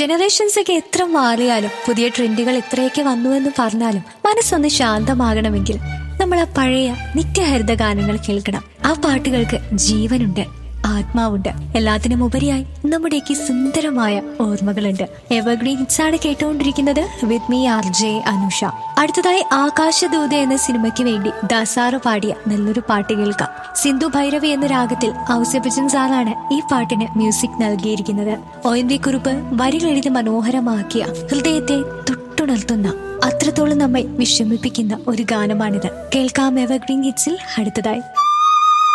generations ഒക്കെ എത്ര മാറിയാലും പുതിയ ട്രെൻഡുകൾ എത്രയൊക്കെ വന്നുവെന്ന് പറഞ്ഞാലും മനസ്സൊന്ന് ശാന്തമാകണമെങ്കിൽ നമ്മൾ ആ പഴയ നിത്യഹരിത ഗാനങ്ങൾ കേൾക്കണം ആ പാട്ടുകൾക്ക് ജീവനുണ്ട് ആത്മാവുണ്ട് എല്ലാത്തിനും ഉപരിയായി നമ്മുടെയൊക്കെ സുന്ദരമായ ഓർമ്മകളുണ്ട് എവർഗ്രീൻ ഹിറ്റ്സ് ആണ് കേട്ടുകൊണ്ടിരിക്കുന്നത് with me R J Anusha അടുത്തതായി ആകാശദൂത എന്ന സിനിമയ്ക്ക് വേണ്ടി ദാസാറ് പാടിയ നല്ലൊരു പാട്ട് കേൾക്കാം സിന്ധു ഭൈരവി എന്ന രാഗത്തിൽ ഔസഫജൻ സാറാണ് ഈ പാട്ടിന് മ്യൂസിക് നൽകിയിരിക്കുന്നത് ഒ എൻ വി കുറിപ്പ് വരികൾ എഴുതി മനോഹരമാക്കിയ ഹൃദയത്തെ തൊട്ടുണർത്തുന്ന അത്രത്തോളം നമ്മെ വിഷമിപ്പിക്കുന്ന ഒരു ഗാനമാണിത് കേൾക്കാം എവർഗ്രീൻ ഹിറ്റ്സിൽ അടുത്തതായി